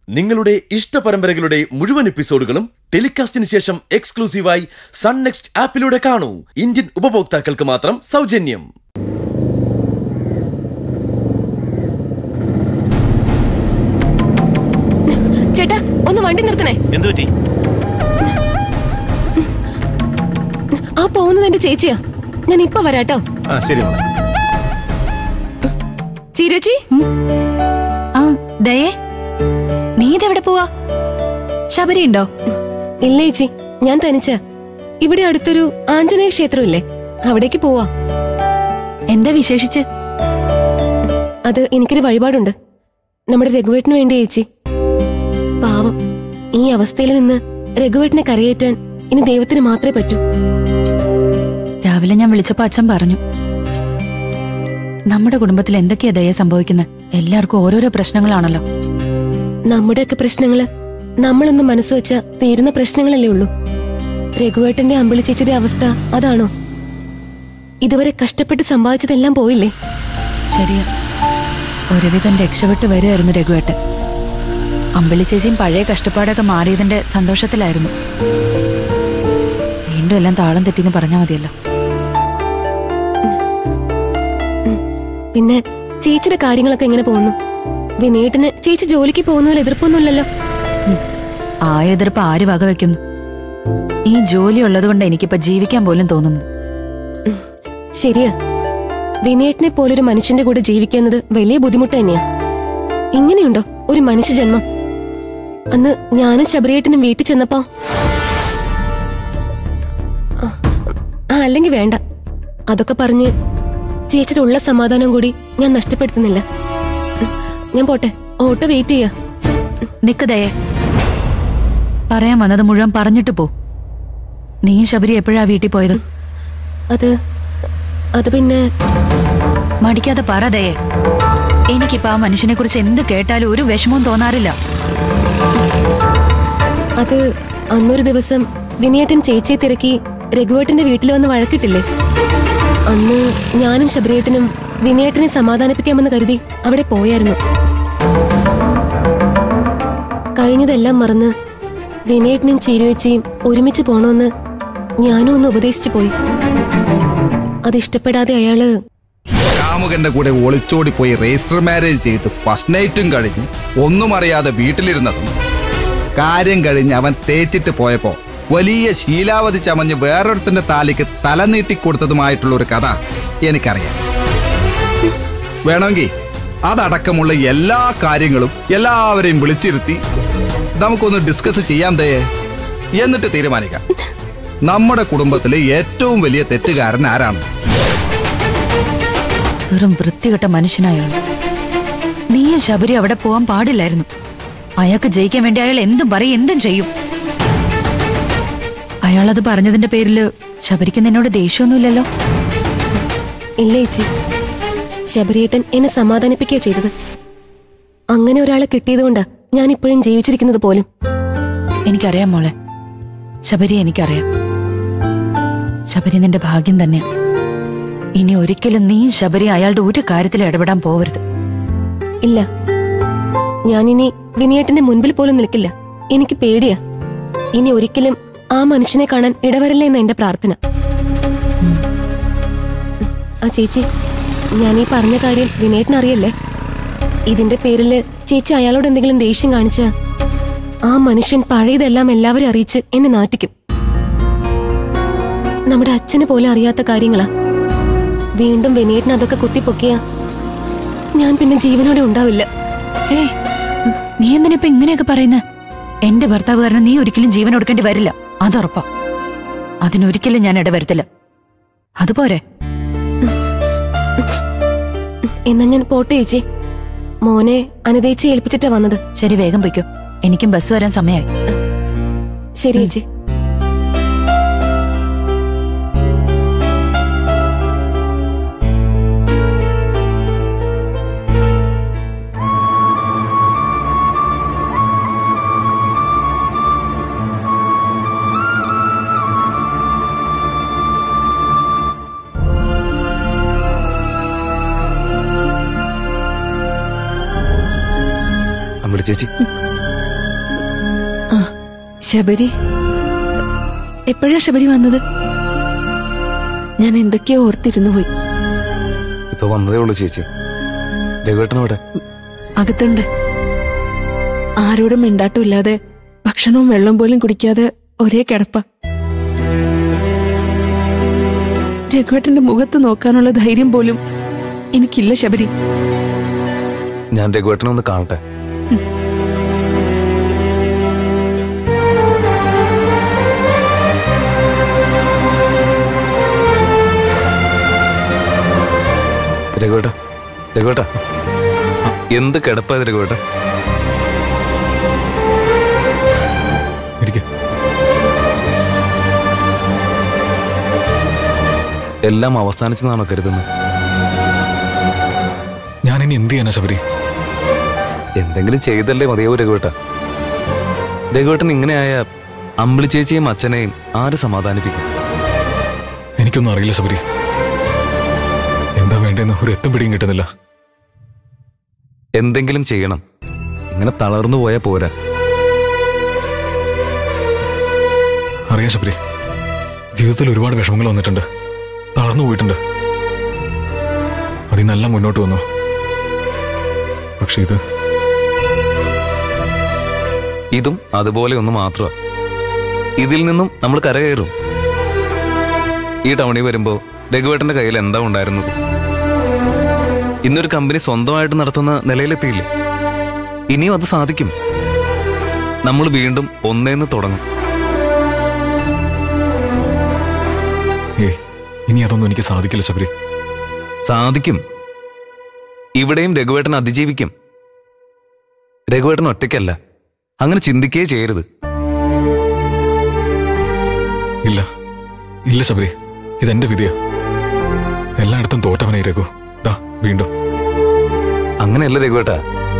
നിങ്ങളുടെ ഇഷ്ട പരമ്പരകളുടെ മുഴുവൻ എപ്പിസോഡുകളും ടെലികാസ്റ്റിന് ശേഷം എക്സ്ക്ലൂസീവായി സൺ നെക്സ്റ്റ് ആപ്പിലൂടെ കാണൂ ഇന്ത്യൻ ഉപഭോക്താക്കൾക്ക് മാത്രം സൗജന്യം ചേട്ടാ ഒന്ന് വണ്ടി നിർത്തണേ എന്തു പറ്റി ആ പോകുന്നത് എന്റെ ചേച്ചിയാ ഞാൻ ഇപ്പൊ വരാട്ടോ ആ ശരി മോളെ ചീരച്ചി ആ ദയേ നീ ഇതെവിടെ പോവാ ശബരി ഉണ്ടോ ഇല്ല ചേച്ചി ഞാൻ തനിച്ച ഇവിടെ അടുത്തൊരു ആഞ്ജനേയ ക്ഷേത്രം ഇല്ലേ അവിടേക്ക് പോവാ എന്താ വിശേഷിച്ച് അത് എനിക്കൊരു വഴിപാടുണ്ട് നമ്മുടെ രഘുവേട്ടന് വേണ്ടി ചേച്ചി പാവം ഈ അവസ്ഥയിൽ നിന്ന് രഘുവേട്ടനെ കരയേറ്റാൻ ഇനി ദൈവത്തിന് മാത്രമേ പറ്റൂ രാവിലെ ഞാൻ വിളിച്ചപ്പോ അച്ഛൻ പറഞ്ഞു നമ്മുടെ കുടുംബത്തിൽ എന്തൊക്കെയാ ദയ സംഭവിക്കുന്നത് എല്ലാവർക്കും ഓരോരോ പ്രശ്നങ്ങളാണല്ലോ നമ്മുടെയൊക്കെ പ്രശ്നങ്ങള് നമ്മളൊന്ന് മനസ്സ് വെച്ച തീരുന്ന പ്രശ്നങ്ങളല്ലേ ഉള്ളൂ രഘുവേട്ടന്റെ അമ്പിളി ചേച്ചിയുടെ അവസ്ഥ അതാണോ ഇതുവരെ കഷ്ടപ്പെട്ട് സമ്പാദിച്ചതെല്ലാം പോയില്ലേ ശരിയാ ഒരുവിധം രക്ഷപ്പെട്ട് വരുമായിരുന്നു രഘുവേട്ടൻ അമ്പിളി ചേച്ചിയും പഴയ കഷ്ടപ്പാടൊക്കെ മാറിയതിന്റെ സന്തോഷത്തിലായിരുന്നു വീണ്ടും എല്ലാം താളം തെറ്റിന്ന് പറഞ്ഞാൽ മതിയല്ലോ പിന്നെ ചേച്ചിയുടെ കാര്യങ്ങളൊക്കെ എങ്ങനെ പോകുന്നു വിനേട്ടന് ചേച്ചി ജോലിക്ക് പോകുന്നതിൽ എതിർപ്പൊന്നുമില്ലല്ലോ ആ എതിർപ്പ് ആര് വകവെക്കുന്നു ഈ ജോലി ഉള്ളതുകൊണ്ട് എനിക്കിപ്പോ ജീവിക്കാൻ പോലും തോന്നുന്നു ശരിയാ വിനേട്ടനെ പോലൊരു മനുഷ്യന്റെ കൂടെ ജീവിക്കുന്നത് വലിയ ബുദ്ധിമുട്ട് തന്നെയാ ഇങ്ങനെയുണ്ടോ ഒരു മനുഷ്യജന്മം അന്ന് ഞാനും ശബരിയേട്ടനും വീട്ടിൽ ചെന്നപ്പോ ആ, അല്ലെങ്കിൽ വേണ്ട അതൊക്കെ പറഞ്ഞ് ചേച്ചിയുടെ ഉള്ള സമാധാനം കൂടി ഞാൻ നഷ്ടപ്പെടുത്തുന്നില്ല ഉം, ഞാൻ പോട്ടെ ഓട്ടോ വെയിറ്റ് ചെയ്യാ നിക്ക് ദയേ പറയാൻ വന്നത് മുഴുവൻ പറഞ്ഞിട്ട് പോ നീയും ശബരി എപ്പോഴാ വീട്ടിൽ പോയത് അത് അത് പിന്നെ മടിക്കാതെ പറ ദയേ എനിക്കിപ്പോ ആ മനുഷ്യനെ കുറിച്ച് എന്ത് കേട്ടാലും ഒരു വിഷമവും തോന്നാറില്ല അത് അന്നൊരു ദിവസം വിനയേട്ടൻ ചേച്ചിയെ തിരക്കി രഘുവേട്ടന്റെ വീട്ടിൽ വന്ന് വഴക്കിട്ടില്ലേ അന്ന് ഞാനും ശബരിയേട്ടനും വിനയേട്ടനെ സമാധാനിപ്പിക്കാമെന്ന് കരുതി അവിടെ പോയായിരുന്നു കഴിഞ്ഞതെല്ലാം മറന്ന് വിനയേട്ടനും ചീരുവെച്ചിയും ഒരുമിച്ച് പോണോന്ന് ഞാനും ഒന്ന് ഉപദേശിച്ചു പോയി അത് ഇഷ്ടപ്പെടാതെ അയാള് കാമുകന്റെ കൂടെ ഒളിച്ചോടി പോയി രജിസ്റ്റർ മാരേജ് ചെയ്ത് ഫസ്റ്റ് നൈറ്റും കഴിഞ്ഞ് ഒന്നും അറിയാതെ വീട്ടിലിരുന്നതും കാര്യം കഴിഞ്ഞ് അവൻ തേച്ചിട്ട് പോയപ്പോ വലിയ ശീലാവധി ചമഞ്ഞ് വേറൊരുത്തിന്റെ താലിക്ക് തല നീട്ടിക്കൊടുത്തതുമായിട്ടുള്ള ഒരു കഥ എനിക്കറിയാം വേണമെങ്കിൽ അതടക്കമുള്ള എല്ലാ കാര്യങ്ങളും എല്ലാവരെയും വിളിച്ചിരുത്തി നമുക്കൊന്ന് ഡിസ്കസ് ചെയ്യാം ദേ എന്നിട്ട് തീരുമാനിക്കാം നമ്മുടെ കുടുംബത്തിലെ ഏറ്റവും വലിയ തെറ്റുകാരൻ ആരാണ് വെറും വൃത്തികെട്ട മനുഷ്യനായാണ് നീയും ശബരി അവിടെ പോവാൻ പാടില്ലായിരുന്നു അയാൾക്ക് ജയിക്കാൻ വേണ്ടി അയാൾ എന്തും പറയും എന്തും ചെയ്യും അയാളത് പറഞ്ഞതിന്റെ പേരില് ശബരിക്ക് നിന്നോട് ദേഷ്യമൊന്നുമില്ലല്ലോ ഇല്ല ചേച്ചി ശബരിയേട്ടൻ എന്നെ സമാധാനിപ്പിക്കുക ചെയ്തത് അങ്ങനെ ഒരാളെ കിട്ടിയതുകൊണ്ടാ ഞാൻ ഇപ്പോഴും ജീവിച്ചിരിക്കുന്നത് പോലും എനിക്കറിയാം മോളെ ശബരി എനിക്കറിയാം ശബരി നിന്റെ ഭാഗ്യം തന്നെയാ ഇനി ഒരിക്കലും നീയും ശബരി അയാളുടെ ഒരു കാര്യത്തിൽ ഇടപെടാൻ പോവരുത് ഇല്ല ഞാനിനി വിനയേട്ടന്റെ മുൻപിൽ പോലും നിൽക്കില്ല എനിക്ക് പേടിയാ ഇനി ഒരിക്കലും ആ മനുഷ്യനെ കാണാൻ ഇടവരല്ലേ എന്ന എന്റെ പ്രാർത്ഥന ഉം. ആ ചേച്ചി ഞാൻ ഈ പറഞ്ഞ കാര്യം വിനയേട്ടൻ അറിയല്ലേ ഇതിന്റെ പേരില് ചേച്ചി അയാളോട് എന്തെങ്കിലും ദേഷ്യം കാണിച്ച ആ മനുഷ്യൻ പഴയതെല്ലാം എല്ലാവരും അറിയിച്ച് എന്നെ നാറ്റിക്കും നമ്മുടെ അച്ഛന് പോലും അറിയാത്ത കാര്യങ്ങളാ വീണ്ടും വിനയേട്ടൻ അതൊക്കെ കുത്തിപ്പൊക്കിയ ഞാൻ പിന്നെ ജീവനോടെ ഉണ്ടാവില്ല ഏ നീ എന്തിനിപ്പോ ഇങ്ങനെയൊക്കെ പറയുന്നത് എന്റെ ഭർത്താവ് കാരണം നീ ഒരിക്കലും ജീവൻ കൊടുക്കേണ്ടി വരില്ല അതുറപ്പാ അതിനൊരിക്കലും ഞാൻ ഇടവരുത്തില്ല അതുപോരെ എന്നാ ഞാൻ പോട്ടെ ചേച്ചി മോനെ അനുദേച്ചി ഏൽപ്പിച്ചിട്ടാ വന്നത് ശരി വേഗം പൊയ്ക്കോ എനിക്കും ബസ് വരാൻ സമയമായി ശരി ചേച്ചി അമ്പിളി ചേച്ചി ശബരി എപ്പോഴാ ശബരി വന്നത് ഞാൻ എന്തൊക്കെയോ ഓർത്തിരുന്നു പോയി ഇപ്പൊ വന്നതേ ഉള്ളൂ ചേച്ചി രഘുവേട്ടനോടെ അകത്തുണ്ട് ആരോടും മിണ്ടാട്ടമില്ലാതെ ഭക്ഷണവും വെള്ളം പോലും കുടിക്കാതെ ഒരേ കിടപ്പ രഘുവേട്ടന്റെ മുഖത്ത് നോക്കാനുള്ള ധൈര്യം പോലും എനിക്കില്ല ശബരി ഞാൻ രഘുവേട്ടനെ ഒന്ന് കാണട്ടെ രഘുവേട്ട രഘുവേട്ട എന്ത് കിടപ്പായത് രഘുവേട്ട ഇരിക്കെ എല്ലാം അവസാനിച്ചെന്നാണോ കരുതുന്നത് ഞാൻ ഇനി എന്ത് ചെയ്യാനാ ശബരി എന്തെങ്കിലും ചെയ്തല്ലേ മതിയാവൂ രഘുവേട്ട രഘുവേട്ടൻ ഇങ്ങനെയായ അമ്പിളി ചേച്ചിയും അച്ഛനെയും ആര് സമാധാനിപ്പിക്കും എനിക്കൊന്നും അറിയില്ല ശബരി എന്താ വേണ്ടെന്ന് ഒരു എത്തും പിടിയും കിട്ടുന്നില്ല എന്തെങ്കിലും ചെയ്യണം ഇങ്ങനെ തളർന്നു പോയാൽ പോരാ അറിയാം ശബരി ജീവിതത്തിൽ ഒരുപാട് വിഷമങ്ങൾ വന്നിട്ടുണ്ട് തളർന്നു പോയിട്ടുണ്ട് അതിൽ നല്ല മുന്നോട്ട് വന്നു പക്ഷെ ഇത് ഇതും അതുപോലെ ഒന്ന് മാത്രമാ ഇതിൽ നിന്നും നമ്മൾ കരകയറും ഈ ടൗണിൽ വരുമ്പോ രഘുവേട്ടന്റെ കയ്യിൽ എന്താ ഉണ്ടായിരുന്നത് ഇന്നൊരു കമ്പനി സ്വന്തമായിട്ട് നടത്തുന്ന നിലയിലെത്തിയില്ലേ ഇനിയും അത് സാധിക്കും നമ്മൾ വീണ്ടും ഒന്നേന്ന് തുടങ്ങും ഏ ഇനി അതൊന്നും എനിക്ക് സാധിക്കില്ല ശബരി സാധിക്കും ഇവിടെയും രഘുവേട്ടൻ അതിജീവിക്കും രഘുവേട്ടൻ ഒറ്റയ്ക്കല്ല അങ്ങനെ ചിന്തിക്കേ ചെയ്യരുത് ഇല്ല ഇല്ല ശബരി ഇതെന്റെ വിധിയാ എല്ലായിടത്തും തോറ്റവനായി രഘു ദാ വീണ്ടും അങ്ങനെയല്ല രഘുവേട്ട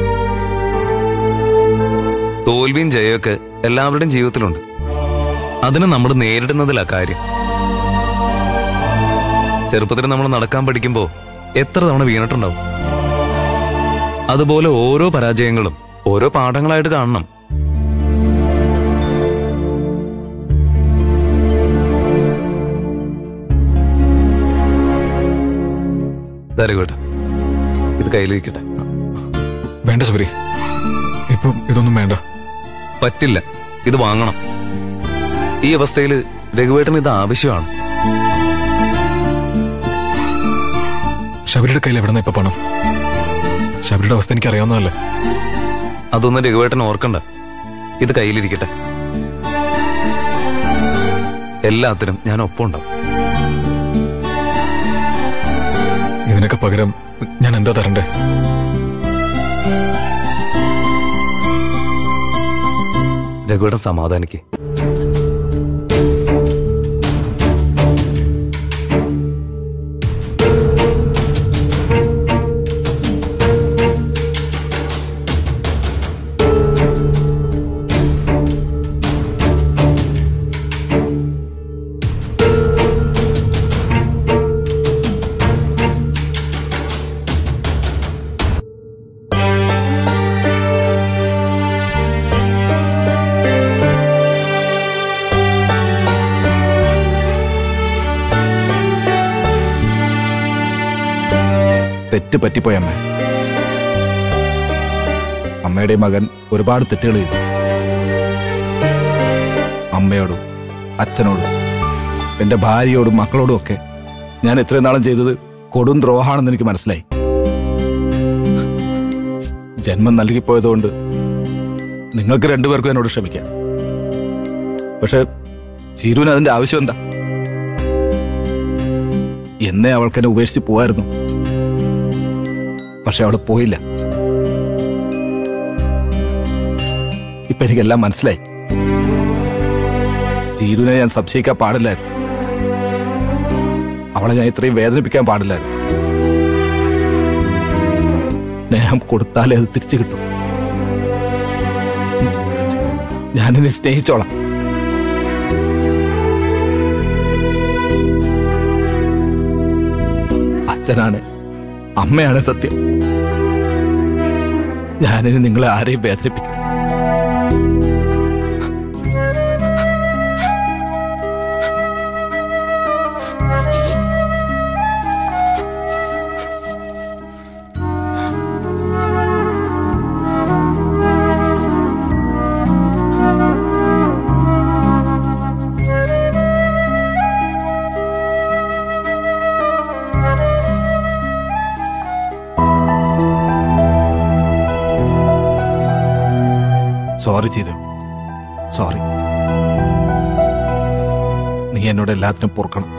തോൽവിയും ജയമൊക്കെ എല്ലാവരുടെയും ജീവിതത്തിലുണ്ട് അതിന് നമ്മൾ നേരിടുന്നതിലാ കാര്യം ചെറുപ്പത്തിൽ നമ്മൾ നടക്കാൻ പഠിക്കുമ്പോ എത്ര തവണ വീണിട്ടുണ്ടാവും അതുപോലെ ഓരോ പരാജയങ്ങളും ഓരോ പാഠങ്ങളായിട്ട് കാണണം ദാ രഘുവേട്ട ഇത് കയ്യിലിരിക്കട്ടെ വേണ്ട ശബരി ഇപ്പം ഇതൊന്നും വേണ്ട പറ്റില്ല ഇത് വാങ്ങണം ഈ അവസ്ഥയിൽ രഘുവേട്ടന് ഇത് ആവശ്യമാണ് ശബരിയുടെ കയ്യിൽ എവിടെ ഇപ്പൊ പണം ശബരിയുടെ അവസ്ഥ എനിക്ക് അറിയാവുന്നതല്ലേ അതൊന്നും രഘുവേട്ടൻ ഓർക്കണ്ട ഇത് കയ്യിലിരിക്കട്ടെ എല്ലാത്തിനും ഞാൻ ഒപ്പം ഉണ്ടാവും ഇതിനൊക്കെ പകരം ഞാൻ എന്താ തരണ്ടേ രഘുവേട്ടൻ സമാധാനിക്ക് തെറ്റ് പറ്റിപ്പോയി അമ്മ അമ്മയുടെ മകൻ ഒരുപാട് തെറ്റുകൾ ചെയ്തു അമ്മയോടും അച്ഛനോടും എന്റെ ഭാര്യയോടും മക്കളോടും ഒക്കെ ഞാൻ ഇത്രയും നാളും ചെയ്തത് കൊടും ദ്രോഹാണെന്ന് എനിക്ക് മനസ്സിലായി ജന്മം നൽകിപ്പോയതുകൊണ്ട് നിങ്ങൾക്ക് രണ്ടുപേർക്കും എന്നോട് ക്ഷമിക്കാം പക്ഷെ ചീരുവിന് അതിന്റെ ആവശ്യം എന്താ എന്നേ അവൾക്ക് എന്നെ ഉപേക്ഷിച്ച് പോവായിരുന്നു പക്ഷെ അവള് പോയില്ല ഇപ്പൊ എനിക്കെല്ലാം മനസ്സിലായി ചീരുവിനെ ഞാൻ സംശയിക്കാൻ പാടില്ലായിരുന്നു അവളെ ഞാൻ ഇത്രയും വേദനിപ്പിക്കാൻ പാടില്ലായിരുന്നു സ്നേഹം കൊടുത്താലേ അത് തിരിച്ചു കിട്ടും ഞാനിനെ സ്നേഹിച്ചോളാം അച്ഛനാണ് അമ്മയാണ് സത്യം ഞാനിനി നിങ്ങളെ ആരെയും വേദനിപ്പിക്കും സോറി ചിരു സോറി നീ എന്നോട് എല്ലാത്തിനും പൊറുക്കണം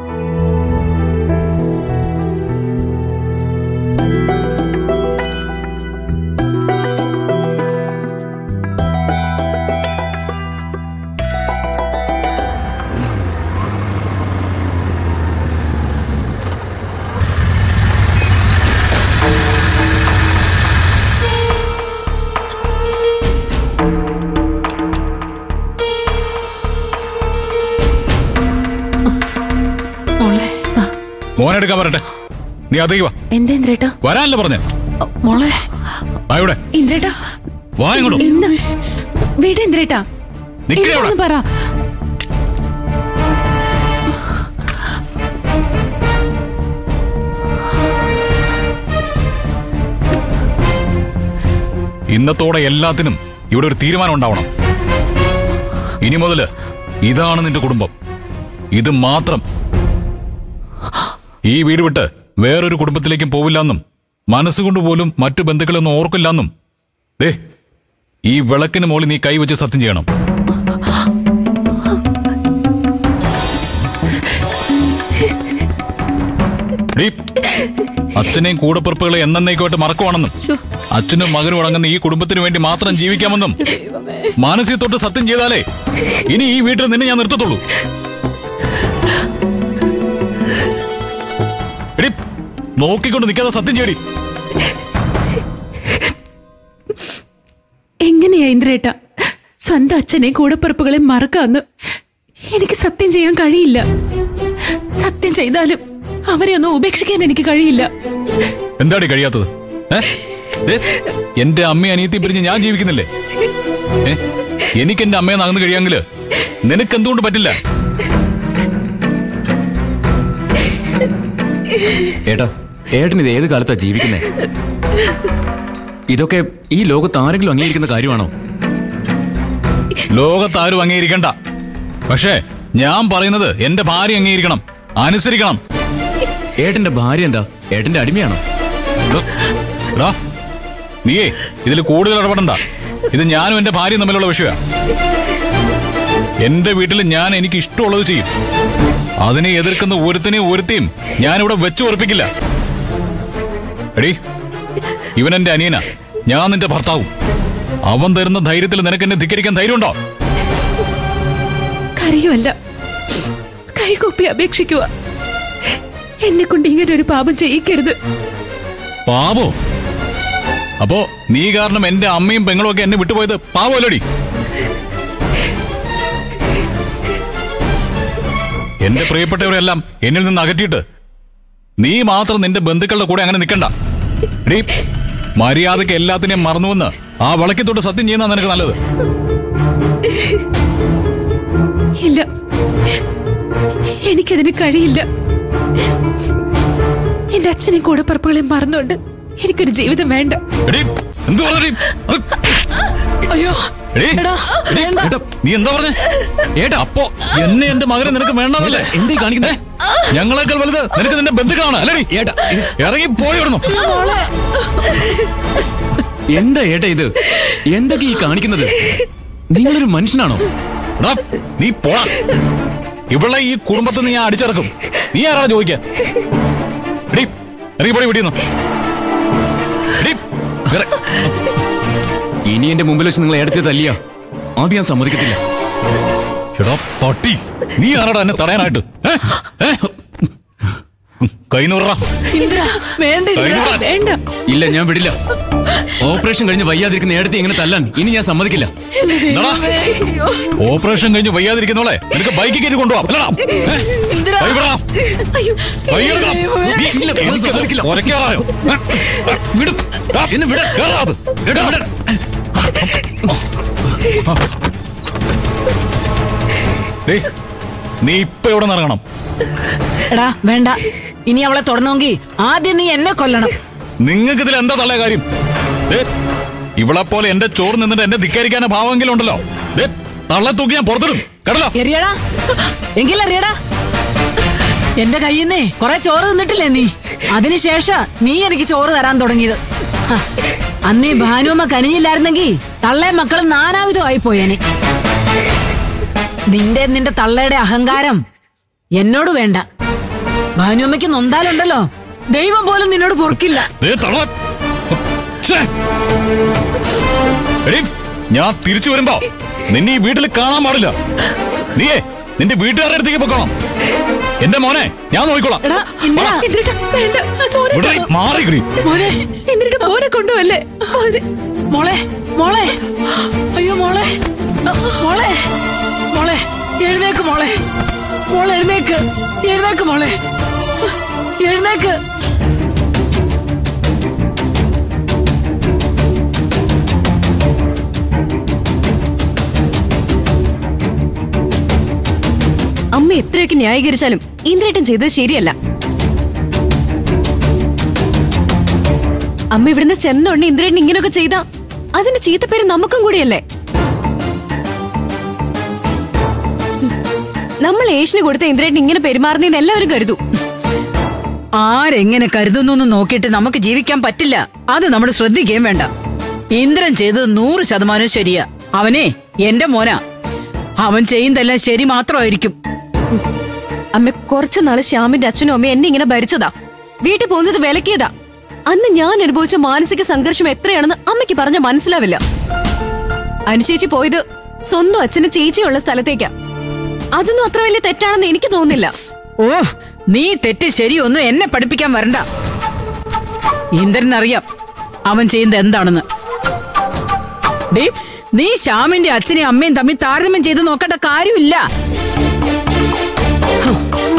മോളെ മോനെടുക്കാൻ പറട്ടെ നീ അതേക്ക് വാ എന്താ ഇന്ദ്രേട്ടാ വരാനല്ലേ പറഞ്ഞ മോളെ വാ ഇവിടെ ഇന്ദ്രേട്ടാ വാ ഇങ്ങോട്ട് എന്താ വീട് ഇന്ദ്രേട്ടാ നിക്കണേ അവിടെ എന്താന്ന് പറ ഇന്നത്തോടെ എല്ലാത്തിനും ഇവിടെ ഒരു തീരുമാനം ഉണ്ടാവണം ഇനി മുതല് ഇതാണ് നിന്റെ കുടുംബം ഇത് മാത്രം ഈ വീട് വിട്ട് വേറൊരു കുടുംബത്തിലേക്കും പോവില്ലെന്നും മനസ്സുകൊണ്ട് പോലും മറ്റു ബന്ധുക്കളൊന്നും ഓർക്കില്ലെന്നും ദേ ഈ വിളക്കിന് മുകളിൽ നീ കൈവച്ച് സത്യം ചെയ്യണം ഡീ, അച്ഛനെയും കൂടപ്പിറപ്പുകളെ എന്നേക്കുമായിട്ട് മറക്കുവാണെന്നും അച്ഛനും മകനും അടങ്ങുന്ന ഈ കുടുംബത്തിന് വേണ്ടി മാത്രം ജീവിക്കാമെന്നും മാനസിക തൊട്ട് സത്യം ചെയ്താലേ ഇനി ഈ വീട്ടിൽ നിന്നെ ഞാൻ നിർത്തത്തുള്ളൂ എടി നോക്കിക്കൊണ്ട് നിൽക്കാതെ സത്യം ചെയ്യടി എങ്ങനെയാ ഇന്ദ്രേട്ട സ്വന്തം അച്ഛനെയും കൂടപ്പിറപ്പുകളെ മറക്കാന്ന് എനിക്ക് സത്യം ചെയ്യാൻ കഴിയില്ല സത്യം ചെയ്താലും അവരെ ഒന്നും ഉപേക്ഷിക്കാൻ എനിക്ക് കഴിയില്ല എന്താടി കഴിയാത്തത് ഏ? ദേ, എന്റെ അമ്മയും അനിയത്തി പിരിഞ്ഞ് ഞാൻ ജീവിക്കുന്നില്ലേ ഏ? എനിക്ക് എന്റെ അമ്മയെ നകന്നു കഴിയാമെങ്കില് നിനക്ക് എന്തുകൊണ്ട് പറ്റില്ല ഏട്ടാ ഏട്ടൻ ഇത് ഏത് കാലത്താ ജീവിക്കുന്നേ ഇതൊക്കെ ഈ ലോകത്ത് ആരെങ്കിലും അംഗീകരിക്കുന്ന കാര്യമാണോ ലോകത്താരും അംഗീകരിക്കണ്ട പക്ഷേ ഞാൻ പറയുന്നത് എന്റെ ഭാര്യ അംഗീകരിക്കണം അനുസരിക്കണം ഏട്ടന്റെ ഭാര്യ എന്താ ഏട്ടന്റെ അടിമയാണോ എടോ, എടാ, നീയേ ഇതിൽ കൂടുതൽ ഇടപെടണ്ട ഇത് ഞാനും എന്റെ ഭാര്യയും തമ്മിലുള്ള വിഷയമാണ് എന്റെ വീട്ടിൽ ഞാൻ എനിക്ക് ഇഷ്ടമുള്ളത് ചെയ്യും അതിനെ എതിർക്കുന്ന ഒരുത്തിനെയും ഒരുത്തിയും ഞാനിവിടെ വെച്ചു ഉറപ്പിക്കില്ല എടി ഇവൻ എന്റെ അനിയനാ ഞാൻ നിന്റെ ഭർത്താവും അവൻ തരുന്ന ധൈര്യത്തിൽ നിനക്ക് എന്നെ ധിക്കരിക്കാൻ ധൈര്യമുണ്ടോ കരയുമല്ല കൈകൂപ്പി അപേക്ഷിക്കുക എന്നെ കൊണ്ട് ഇങ്ങനെ ഒരു പാപം ചെയ്യിക്കരുത് പാവോ അപ്പോ നീ കാരണം എന്റെ അമ്മയും പെങ്ങളും ഒക്കെ എന്നെ വിട്ടുപോയത് പാവമല്ലടി എന്റെ പ്രിയപ്പെട്ടവരെല്ലാം എന്നിൽ നിന്ന് അകറ്റിയിട്ട് നീ മാത്രം നിന്റെ ബന്ധുക്കളുടെ കൂടെ അങ്ങനെ നിൽക്കണ്ട എടീ മര്യാദയ്ക്ക് എല്ലാത്തിനെയും മറന്നുവെന്ന് ആ വളക്കത്തോട്ട് സത്യം ചെയ്യുന്ന നിനക്ക് നല്ലത് ഇല്ല എനിക്കതിന് കഴിയില്ല എന്റെ അച്ഛനെയും കൂടപ്പിറപ്പുകളെയും മറന്നുകൊണ്ട് എനിക്കൊരു ജീവിതം വേണ്ട എടീ എന്തു പറഞ്ഞടി അയ്യോ എടീ, എടീ, ഏട്ടാ, നീ എന്താ പറഞ്ഞേ ഏട്ടാ അപ്പോ എന്നെ എന്റെ മകനെ നിനക്ക് വേണ്ടതല്ലേ എന്തീ കാണിക്കുന്നേ ഞങ്ങളെക്കാൾ വലുത് നിനക്ക് നിന്റെ ബന്ധുക്കളാണ് അല്ലേടി ഏട്ടാ ഇറങ്ങി പോയിടുന്നു എന്താ ഏട്ടാ ഇത് എന്തൊക്കെ ഈ കാണിക്കുന്നത് നിങ്ങളൊരു മനുഷ്യനാണോ എടാ, നീ പോടാ ഇവളെ ഈ കുടുംബത്തിൽ നീ ഞാൻ അടിച്ചിറക്കും നീ ആരാണ് ചോദിക്കാൻ എടീ, ഇറങ്ങി പോടി വിടിയുന്നു ഇനി എന്റെ മുമ്പിൽ വെച്ച് നിങ്ങൾ ഏടത്തെ തല്ലിയ അത് ഞാൻ സമ്മതിക്കത്തില്ല എടാ പട്ടി നീ ആരാടാ എന്നെ തടയാനായിട്ട് ഏ? ഏ? കൈ നൂറാ ഇന്ദ്ര വേണ്ട ഇന്ദ്ര വേണ്ട ഇല്ല ഞാൻ വിടില്ല ഓപ്പറേഷൻ കഴിഞ്ഞ് വയ്യാതിരിക്കുന്ന ഏടത്തെ ഇങ്ങനെ തല്ലാൻ ഇനി ഞാൻ സമ്മതിക്കില്ല എന്താടാ ഓപ്പറേഷൻ കഴിഞ്ഞ് വയ്യാതിരിക്കുന്നവളെ നിനക്ക് ബൈക്കിൽ കയറ്റി കൊണ്ടുപോവാം അല്ലടാ ഏ? ഇന്ദ്ര കൈ വിടടാ. കൈ എടുക്കണം. നീ ഇല്ല, ഞാൻ എനിക്ക് സമ്മതിക്കില്ല. ഉരയ്ക്കാറായോ? ഏ? വിടും എന്നെ വിട കേറാ അത്. ഏട്ടാ, വിട. ഡേയ്, നീ ഇപ്പൊ എവിടെ നിന്ന് ഇറങ്ങണം എടാ വേണ്ട ഇനി അവളെ തുടർന്നെങ്കിൽ ആദ്യം നീ എന്നെ കൊല്ലണം നിങ്ങൾക്ക് ഇതിൽ എന്താ തള്ള കാര്യം ദേ, ഇവളെ പോലെ എന്റെ ചോറ് നിന്നിട്ട് എന്നെ ധിക്കരിക്കാന ഭാവമെങ്കിലും ഉണ്ടല്ലോ ദേ, തള്ളെ തൂക്കി ഞാൻ പുറത്തിടും കേട്ടല്ലോ എറിയടാ എങ്കിലെറിയടാ എന്റെ കയ്യിൽ നിന്നേ കൊറേ ചോറ് തിന്നിട്ടില്ലേ നീ അതിനുശേഷം നീ എനിക്ക് ചോറ് തരാൻ തുടങ്ങിയത് ഹ, അന്നീ ഭാനുമ്മ കനിഞ്ഞില്ലായിരുന്നെങ്കി തള്ളേ മക്കളും നാനാവിധമായി പോയേനെ നിന്റെ നിന്റെ തള്ളയുടെ അഹങ്കാരം എന്നോട് വേണ്ട ഭാനുമ്മയ്ക്ക് നൊന്താലുണ്ടല്ലോ ദൈവം പോലും നിന്നോട് പൊറുക്കില്ല ദേ തള്ളൻ. ഛേ. എടീ, ഞാൻ തിരിച്ചു വരുമ്പോ നിന്നെ ഈ വീട്ടിൽ കാണാൻ പാടില്ല നീയേ നിന്റെ വീട്ടുകാരുടെ അടുത്തേക്ക് പൊക്കോണം എന്റെ മോനെ ഞാൻ നോക്കിക്കോളാം എടാ ഇന്ദ്രേട്ടാ, ഇന്ദ്രേട്ടാ, വേണ്ട മോനെ ഇവിടെ കൊണ്ടു- മാറിക്കിടി മോനെ ഇന്ദ്രേട്ടാ മോനെ കൊണ്ടുവല്ലേ മോനെ മോളെ മോളെ അയ്യോ മോളെ മോളെ മോളെ എഴുന്നേക്ക് മോളെ മോളെ എഴുന്നേക്ക് എഴുന്നേക്ക് മോളെ എഴുന്നേക്ക് അമ്മ എത്രയൊക്കെ ന്യായീകരിച്ചാലും ഇന്ദ്രേട്ടൻ ചെയ്തത് ശരിയല്ല അമ്മ ഇവിടുന്ന് ചെന്നോണ്ട് ഇന്ദ്രേട്ടൻ ഇങ്ങനെയൊക്കെ ചെയ്ത അതിന്റെ ചീത്തപ്പേര് നമുക്കും കൂടിയല്ലേ ഉം. നമ്മൾ ഏഷ്യന് കൊടുത്ത ഇന്ദ്രേട്ടൻ ഇങ്ങനെ പെരുമാറുന്നതെന്ന് എല്ലാവരും കരുതൂ ആരെങ്ങനെ കരുതുന്നു നോക്കിയിട്ട് നമുക്ക് ജീവിക്കാൻ പറ്റില്ല അത് നമ്മൾ ശ്രദ്ധിക്കുകയും വേണ്ട ഇന്ദ്രൻ ചെയ്തത് നൂറ് ശതമാനം ശരിയാ അവനെ എന്റെ മോനാ അവൻ ചെയ്യുന്നതെല്ലാം ശരി മാത്രമായിരിക്കും അമ്മ കുറച്ചു നാള് ശ്യാമിന്റെ അച്ഛനും അമ്മയും എന്നെ ഇങ്ങനെ ഭരിച്ചതാ വീട്ടിൽ പോകുന്നത് വിലക്കിയതാ അന്ന് ഞാൻ അനുഭവിച്ച മാനസിക സംഘർഷം എത്രയാണെന്ന് അമ്മയ്ക്ക് പറഞ്ഞ മനസ്സിലാവില്ല അനുശേച്ചി പോയത് സ്വന്തം അച്ഛന് ചേച്ചിയുള്ള സ്ഥലത്തേക്കാ അതൊന്നും അത്ര വലിയ തെറ്റാണെന്ന് എനിക്ക് തോന്നുന്നില്ല ഓ നീ തെറ്റ് ശരിയൊന്നും എന്നെ പഠിപ്പിക്കാൻ വരണ്ട ഇന്ദ്രനറിയാം അവൻ ചെയ്യുന്നത് എന്താണെന്ന് ഡേ നീ ശ്യാമിന്റെ അച്ഛനെയും അമ്മയും തമ്മിൽ താരതമ്യം ചെയ്ത് നോക്കേണ്ട കാര്യമില്ല ഹ്.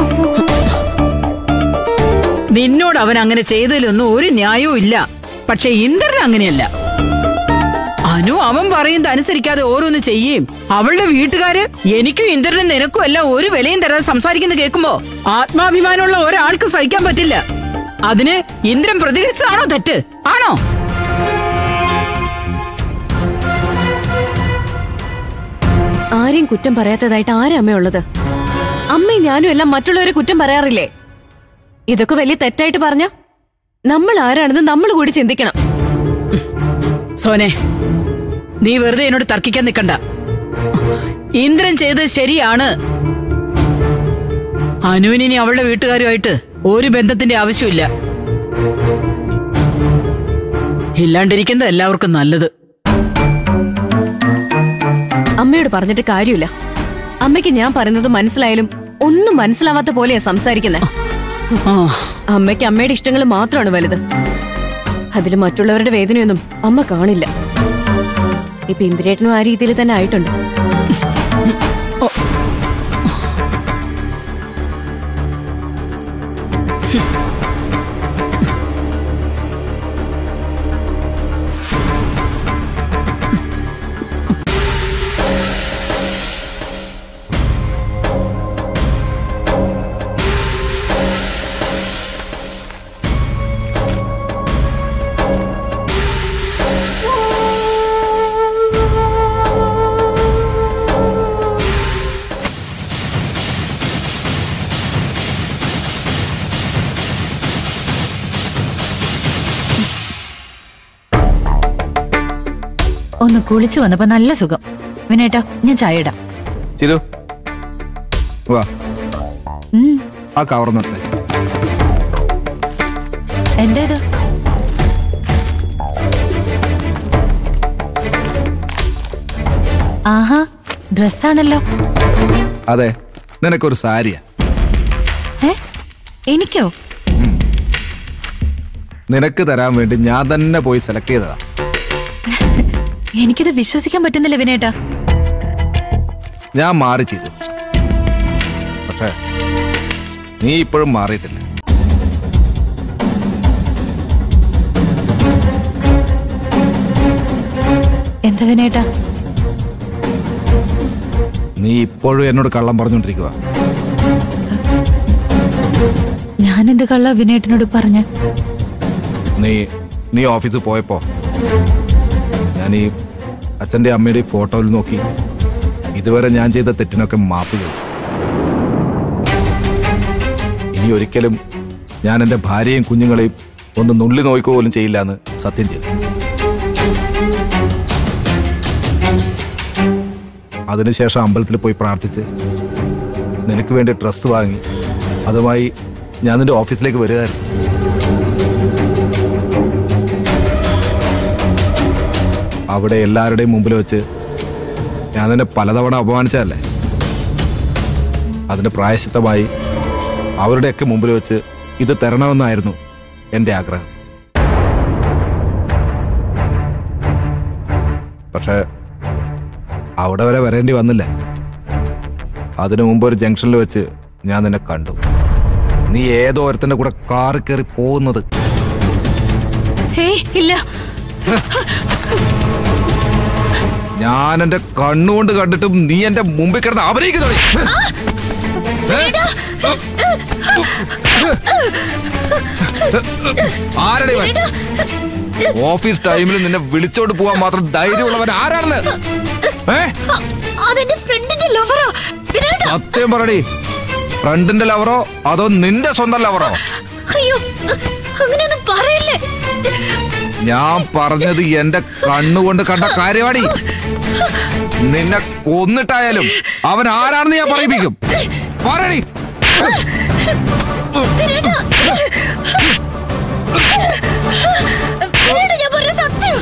നിന്നോട് അവൻ അങ്ങനെ ചെയ്തതിലൊന്നും ഒരു ന്യായവും ഇല്ല പക്ഷെ ഇന്ദ്രൻ അങ്ങനെയല്ല അനു അവൻ പറയുന്നത് അനുസരിക്കാതെ ഓരോന്ന് ചെയ്യും അവളുടെ വീട്ടുകാര് എനിക്കും ഇന്ദ്രനും നിനക്കും എല്ലാം ഒരു വിലയും തരാതെ സംസാരിക്കുന്നത് കേൾക്കുമ്പോ ആത്മാഭിമാനമുള്ള ഒരാൾക്ക് സഹിക്കാൻ പറ്റില്ല അതിന് ഇന്ദ്രൻ പ്രതികരിച്ചതാണോ തെറ്റ് ആണോ ആരെയും കുറ്റം പറയാത്തതായിട്ട് ആരാ അമ്മയുള്ളത് അമ്മയും ഞാനും എല്ലാം മറ്റുള്ളവരെ കുറ്റം പറയാറില്ലേ ഇതൊക്കെ വലിയ തെറ്റായിട്ട് പറഞ്ഞ നമ്മൾ ആരാണെന്ന് നമ്മൾ കൂടി ചിന്തിക്കണം സോനെ നീ വെറുതെ എന്നോട് തർക്കിക്കാൻ നിൽക്കണ്ട ഇന്ദ്രൻ ചെയ്തത് ശരിയാണ് അനുവിനി അവളുടെ വീട്ടുകാരുമായിട്ട് ഒരു ബന്ധത്തിന്റെ ആവശ്യമില്ല ഇല്ലാണ്ടിരിക്കുന്നത് എല്ലാവർക്കും നല്ലത് അമ്മയോട് പറഞ്ഞിട്ട് കാര്യമില്ല അമ്മയ്ക്ക് ഞാൻ പറയുന്നത് മനസ്സിലായാലും ഒന്നും മനസ്സിലാവാത്ത പോലെയാ സംസാരിക്കുന്നത് ആ അമ്മയ്ക്ക് അമ്മയുടെ ഇഷ്ടങ്ങൾ മാത്രമാണ് വലുത് അതിൽ മറ്റുള്ളവരുടെ വേദനയൊന്നും അമ്മ കാണില്ല ഇപ്പൊ ഇന്ദ്രേട്ടനും ആ രീതിയിൽ തന്നെ ആയിട്ടുണ്ട് ഒന്ന് കുളിച്ചു വന്നപ്പോ നല്ല സുഖം വിനേട്ടാ ഞാൻ ചായ ഇടാം ചിലു വാ ഉം, ആ കവർന്നിട്ടെ എന്താ ഇത് ആഹാ ഡ്രസ്സാണല്ലോ അതെ നിനക്കൊരു സാരിയാ ഏ എനിക്കോ നിനക്ക് തരാൻ വേണ്ടി ഞാൻ തന്നെ പോയി സെലക്ട് ചെയ്തതാ എനിക്കിത് വിശ്വസിക്കാൻ പറ്റുന്നില്ല വിനേട്ടാ ഞാൻ മാറി ചെയ്തു പക്ഷേ നീ ഇപ്പോഴും മാറിയിട്ടില്ല എന്താ വിനേട്ടാ നീ ഇപ്പോഴും എന്നോട് കള്ളം പറഞ്ഞുകൊണ്ടിരിക്കുക ഞാനെന്ത് കള്ള വിനേട്ടനോട് പറഞ്ഞ നീ നീ ഓഫീസിൽ പോയപ്പോ ഞാൻ ഈ അച്ഛൻ്റെ അമ്മയുടെ ഫോട്ടോയിൽ നോക്കി ഇതുവരെ ഞാൻ ചെയ്ത തെറ്റിനൊക്കെ മാപ്പ് ചോദിച്ചു ഇനി ഒരിക്കലും ഞാൻ എൻ്റെ ഭാര്യയും കുഞ്ഞുങ്ങളെയും ഒന്ന് നുള്ളി നോക്കുക പോലും ചെയ്യില്ല എന്ന് സത്യം ചെയ്തു അതിനുശേഷം അമ്പലത്തിൽ പോയി പ്രാർത്ഥിച്ച് നിനക്ക് വേണ്ടി ഡ്രസ്സ് വാങ്ങി അതുമായി ഞാൻ നിന്റെ ഓഫീസിലേക്ക് വരികയായിരുന്നു അവിടെ എല്ലാവരുടെയും മുമ്പിൽ വെച്ച് ഞാൻ നിന്നെ പലതവണ അപമാനിച്ചതല്ലേ അതിന്റെ പ്രായശിത്തമായി അവരുടെയൊക്കെ മുമ്പിൽ വെച്ച് ഇത് തരണമെന്നായിരുന്നു എൻ്റെ ആഗ്രഹം പക്ഷെ അവിടെ വരെ വരേണ്ടി വന്നില്ല അതിനു മുമ്പ് ഒരു ജംഗ്ഷനിൽ വെച്ച് ഞാൻ നിന്നെ കണ്ടു നീ ഏതോ ഒരുത്തന്റെ കൂടെ കാറി കയറി പോകുന്നത് ഏയ് ഇല്ല ഞാൻ എന്റെ കണ്ണുകൊണ്ട് കണ്ടിട്ടും നീ എന്റെ മുമ്പിൽ കിടന്ന് അഭിനയിക്കുന്നു ആരടി ഇവൻ? ഓഫീസ് ടൈമിൽ നിന്നെ വിളിച്ചോണ്ട് പോവാൻ മാത്രം ധൈര്യമുള്ളവൻ ആരാണെന്ന് ഏ അതെന്റെ ഫ്രണ്ടിന്റെ ലവറാ വിരാട്ട സത്യം പറടി ഫ്രണ്ടിന്റെ ലവറോ അതോ നിന്റെ സ്വന്തം ലവറോ അയ്യോ അങ്ങനെയൊന്നും പറയല്ലേ ഞാൻ പറഞ്ഞത് എന്റെ കണ്ണുകൊണ്ട് കണ്ട കാര്യമാടി നിന്നെ കൊന്നിട്ടായാലും അവൻ ആരാണെന്ന് ഞാൻ പറയിപ്പിക്കും പറയടി വിരാട്ട വിരാട്ട ഞാൻ പറഞ്ഞ സത്യം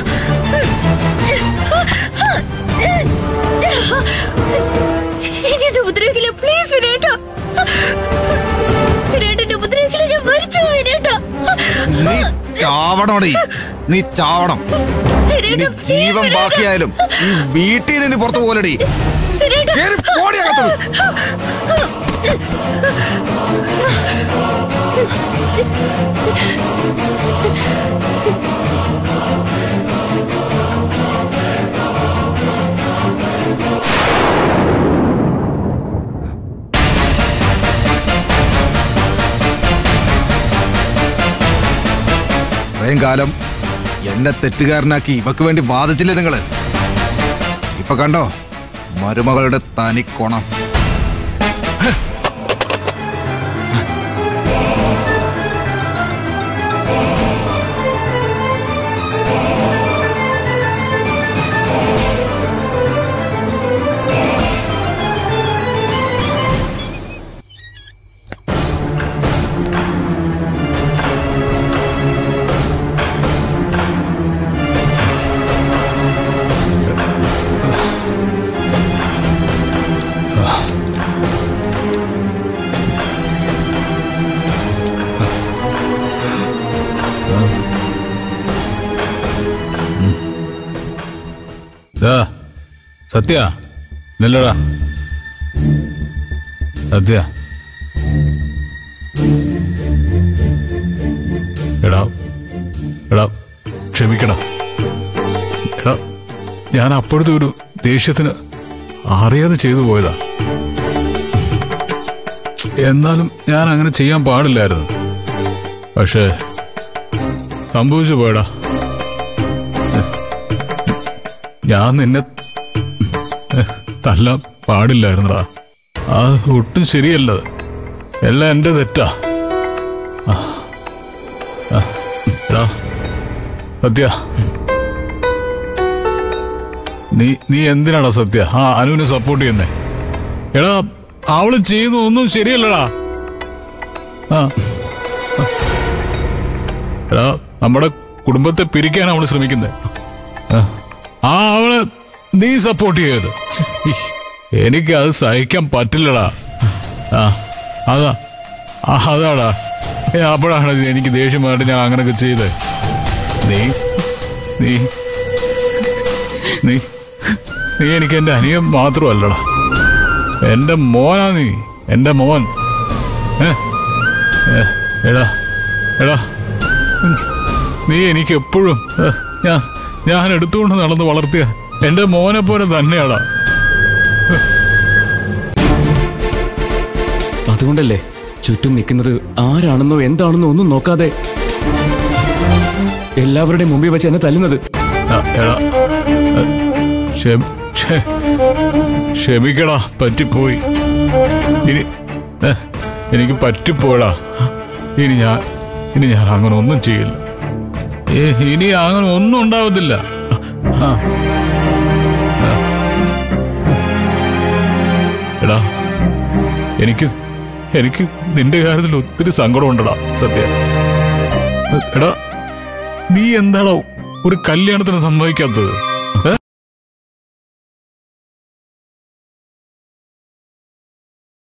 ഇനി എന്നെ ഉപദ്രവിക്കില്ല പ്ലീസ് വിരാട്ട വിരാട്ടന്റെ ഉപദ്രവിക്കില്ല ഞാൻ മരിച്ചു വിരാട്ട നീ ചാവണോടി നീ ചാവണം ഇനി ജീവൻ ബാക്കിയായാലും ഈ വീട്ടിൽ നിന്ന് പുറത്തു പോലടി കേറി പോടി അകത്തോട്ട്. ഇത്രയും കാലം എന്നെ തെറ്റുകാരനാക്കി ഇവക്ക് വേണ്ടി വാദിച്ചില്ലേ നിങ്ങള് ഇപ്പൊ കണ്ടോ മരുമകളുടെ തനിക്കോണം ദാ, സത്യ ഇല്ലല്ലോടാ സത്യ എടാ എടാ ക്ഷമിക്കടാ എടാ ഞാൻ അപ്പോഴത്തെ ഒരു ദേഷ്യത്തിന് അറിയാതെ ചെയ്തു പോയതാ എന്നാലും ഞാൻ അങ്ങനെ ചെയ്യാൻ പാടില്ലായിരുന്നു പക്ഷേ സംഭവിച്ചു പോയടാ ഞാൻ നിന്നെ തല്ലാൻ പാടില്ലായിരുന്നടാ ആ ഒട്ടും ശരിയല്ല അത്. എല്ലാം എന്റെ തെറ്റാ ആ. ആ. എടാ സത്യ നീ നീ എന്തിനാടാ സത്യ ആ അനുവിനെ സപ്പോർട്ട് ചെയ്യുന്നേ എടാ അവള് ചെയ്യുന്ന ഒന്നും ശരിയല്ലടാ ആ എടാ നമ്മുടെ കുടുംബത്തെ പിരിക്കാൻ അവള് ശ്രമിക്കുന്നത് ആ അവള് നീ സപ്പോർട്ട് ചെയ്യത് എനിക്ക് അത് സഹിക്കാൻ പറ്റില്ലടാ ആ അതാ ആ, അതാടാ ഏ, അപ്പോഴാണ് ഇത് എനിക്ക് ദേഷ്യമായിട്ട് ഞാൻ അങ്ങനൊക്കെ ചെയ്ത് നീ നീ നീ നീ എനിക്ക് എന്റെ അനിയൻ മാത്രമല്ലടാ എന്റെ മോനാ നീ എന്റെ മോൻ ഏ? ഏ, എടാ എടാ ഉം, നീ എനിക്ക് എപ്പോഴും ഏ, ഞാൻ ഞാൻ എടുത്തുകൊണ്ട് നടന്ന് വളർത്തിയ എന്റെ മോനെ പോലെ തന്നെയാടാ അതുകൊണ്ടല്ലേ ചുറ്റും നിൽക്കുന്നത് ആരാണെന്നോ എന്താണെന്നോ ഒന്നും നോക്കാതെ എല്ലാവരുടെയും മുമ്പിൽ വെച്ച് എന്നെ തല്ലുന്നത് ആ, എടാ ഏ, ക്ഷമ- ക്ഷ- ക്ഷമിക്കടാ പറ്റിപ്പോയി ഇനി ഏ, എനിക്ക് പറ്റിപ്പോയടാ ഇനി ഞാൻ ഇനി ഞാൻ അങ്ങനെ ഒന്നും ചെയ്യില്ല ഏ, ഇനി അങ്ങനെ ഒന്നും ഉണ്ടാവത്തില്ല ആ. ആ. എടാ എനിക്ക് എനിക്ക് നിന്റെ കാര്യത്തിൽ ഒത്തിരി സങ്കടമുണ്ടടാ സത്യ എടാ നീ എന്താടാ ഒരു കല്യാണത്തിന് സമ്മതിക്കാത്തത്